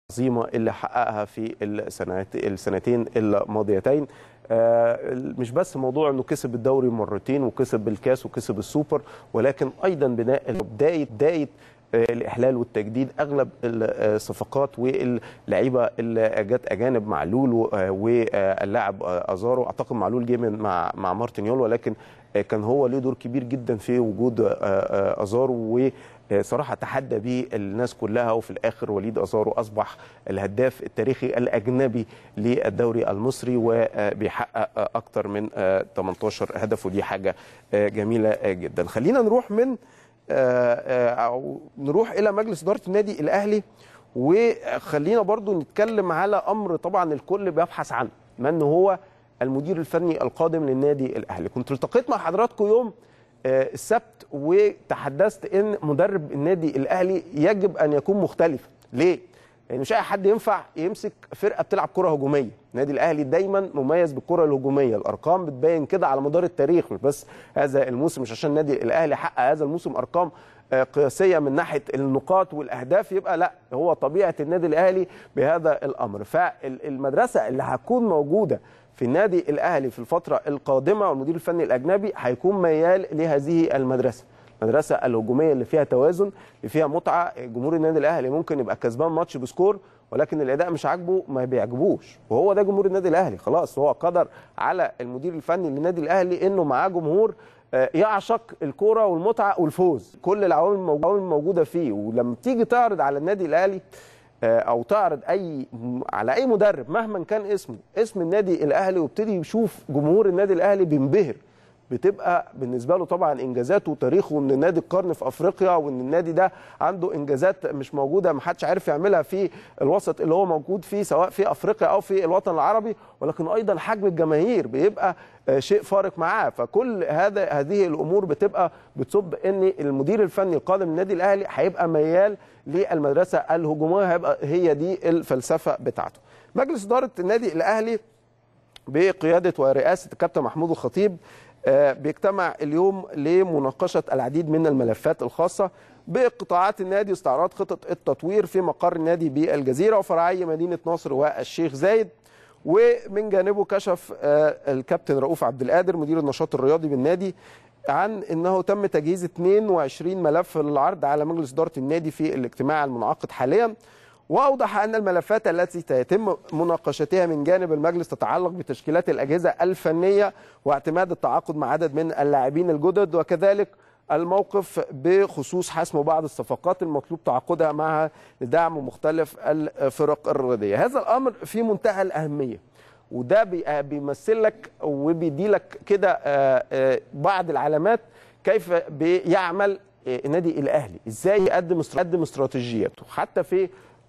العظيمه اللي حققها في السنوات السنتين الماضيتين مش بس موضوع انه كسب الدوري مرتين وكسب الكاس وكسب السوبر ولكن ايضا بناء بدايه بدايه الاحلال والتجديد اغلب الصفقات واللعيبه اللي جت اجانب معلول واللاعب ازارو اعتقد معلول جه من مع مع مارتينيول ولكن كان هو له دور كبير جدا في وجود ازارو وصراحه تحدى به الناس كلها وفي الاخر وليد ازارو اصبح الهداف التاريخي الاجنبي للدوري المصري وبيحقق اكثر من 18 هدف ودي حاجه جميله جدا خلينا نروح من أو نروح الى مجلس اداره النادي الاهلي وخلينا برضو نتكلم على امر طبعا الكل بيبحث عنه من هو المدير الفني القادم للنادي الاهلي كنت التقيت مع حضراتكم يوم السبت وتحدثت ان مدرب النادي الاهلي يجب ان يكون مختلف ليه يعني مش اي حد ينفع يمسك فرقه بتلعب كره هجوميه النادي الاهلي دايما مميز بالكره الهجوميه الارقام بتبين كده على مدار التاريخ مش بس هذا الموسم مش عشان النادي الاهلي حقق هذا الموسم ارقام قياسيه من ناحيه النقاط والاهداف يبقى لا هو طبيعه النادي الاهلي بهذا الامر فالمدرسه اللي هتكون موجوده في النادي الاهلي في الفتره القادمه والمدير الفني الاجنبي هيكون ميال لهذه المدرسه المدرسه الهجوميه اللي فيها توازن اللي فيها متعه جمهور النادي الاهلي ممكن يبقى كسبان ماتش بسكور ولكن الاداء مش عاجبه ما بيعجبوش وهو ده جمهور النادي الاهلي خلاص هو قدر على المدير الفني للنادي الاهلي انه معاه جمهور يعشق الكوره والمتعه والفوز كل العوامل الموجوده فيه ولما تيجي تعرض على النادي الاهلي او تعرض اي على اي مدرب مهما كان اسمه اسم النادي الاهلي وابتدي يشوف جمهور النادي الاهلي بينبهر بتبقى بالنسبه له طبعا انجازاته وتاريخه ان نادي القرن في افريقيا وان النادي ده عنده انجازات مش موجوده ما حدش عارف يعملها في الوسط اللي هو موجود فيه سواء في افريقيا او في الوطن العربي ولكن ايضا حجم الجماهير بيبقى شيء فارق معاه فكل هذا هذه الامور بتبقى بتصب ان المدير الفني القادم للنادي الاهلي هيبقى ميال للمدرسه الهجوميه هيبقى هي دي الفلسفه بتاعته مجلس اداره النادي الاهلي بقياده ورئاسه الكابتن محمود الخطيب بيجتمع اليوم لمناقشة العديد من الملفات الخاصة بقطاعات النادي واستعراض خطط التطوير في مقر النادي بالجزيرة وفرعي مدينة نصر والشيخ زايد ومن جانبه كشف الكابتن رؤوف عبد القادر مدير النشاط الرياضي بالنادي عن انه تم تجهيز 22 ملف للعرض على مجلس اداره النادي في الاجتماع المنعقد حاليا واوضح ان الملفات التي سيتم مناقشتها من جانب المجلس تتعلق بتشكيلات الاجهزه الفنيه واعتماد التعاقد مع عدد من اللاعبين الجدد وكذلك الموقف بخصوص حسم بعض الصفقات المطلوب تعاقدها معها لدعم مختلف الفرق الرياضيه هذا الامر في منتهى الاهميه وده بيمثل لك وبيدي لك كده بعض العلامات كيف بيعمل النادي الاهلي ازاي يقدم يقدم استراتيجيته حتى في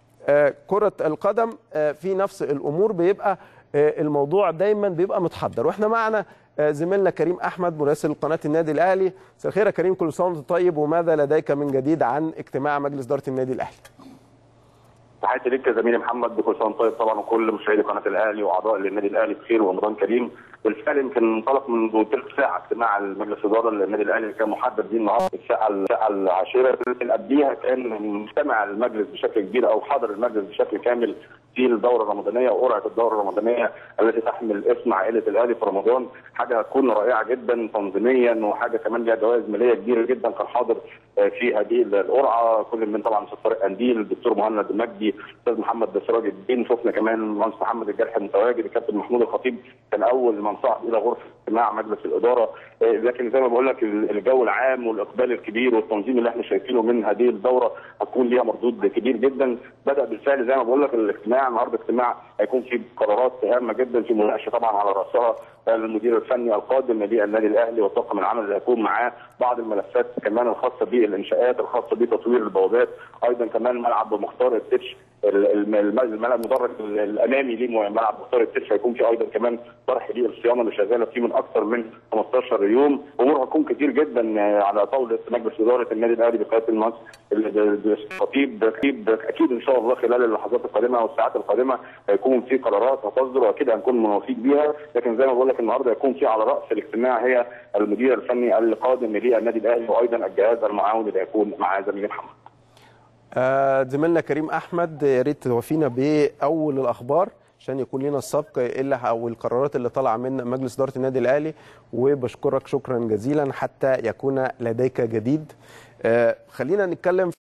كرة القدم في نفس الأمور بيبقى الموضوع دايما بيبقى متحضر واحنا معنا زميلنا كريم أحمد مراسل قناة النادي الأهلي مساء الخير يا كريم كل سنة وانت طيب وماذا لديك من جديد عن اجتماع مجلس إدارة النادي الأهلي تحياتي ليك يا زميلي محمد بكل سنه طيب طبعا وكل مشاهدي قناه الاهلي واعضاء النادي الاهلي بخير ورمضان كريم بالفعل يمكن انطلق منذ ثلث ساعه اجتماع المجلس الاداره للنادي الاهلي كان محدد ليه النهارده الساعه الساعه العاشره اللي قبليها كان مجتمع المجلس بشكل كبير او حضر المجلس بشكل كامل في الدوره الرمضانيه وقرعه الدوره الرمضانيه التي تحمل اسم عائله الاهلي في رمضان حاجه هتكون رائعه جدا تنظيميا وحاجه كمان ليها جوائز ماليه كبيره جدا كان حاضر في هذه القرعه كل من طبعا استاذ طارق قنديل الدكتور مهند المجدي الاستاذ محمد سراج الدين شفنا كمان المهندس محمد الجرح المتواجد الكابتن محمود الخطيب كان اول من صعد الى غرفه اجتماع مجلس الاداره لكن زي ما بقول لك الجو العام والاقبال الكبير والتنظيم اللي احنا شايفينه من هذه الدوره هتكون ليها مردود كبير جدا بدا بالفعل زي ما بقول لك الاجتماع النهارده اجتماع هيكون فيه قرارات هامه جدا في مناقشه طبعا على راسها المدير الفني القادم للنادي الاهلي والطاقم العمل اللي هيكون معاه بعض الملفات كمان الخاصه بالانشاءات الخاصه بتطوير البوابات ايضا كمان ملعب مختار التتش الملعب المدرج الامامي لملعب مختار التتش هيكون في ايضا كمان طرح للصيانه اللي شغاله فيه من اكثر من 15 يوم امور هتكون كتير جدا على طاوله مجلس اداره النادي الاهلي بقياده المهندس الخطيب اكيد ان شاء الله خلال اللحظات القادمه والساعات القادمه هيكون في قرارات هتصدر واكيد هنكون موافقين بيها لكن زي ما بقول لك النهارده هيكون في على راس الاجتماع هي المدير الفني القادم للنادي الاهلي وايضا الجهاز المعاون اللي هيكون مع زميلي محمد آه، زميلنا كريم احمد يا ريت توافينا باول الاخبار عشان يكون لنا السبق الا او القرارات اللي طالعه من مجلس اداره النادي الاهلي وبشكرك شكرا جزيلا حتى يكون لديك جديد آه، خلينا نتكلم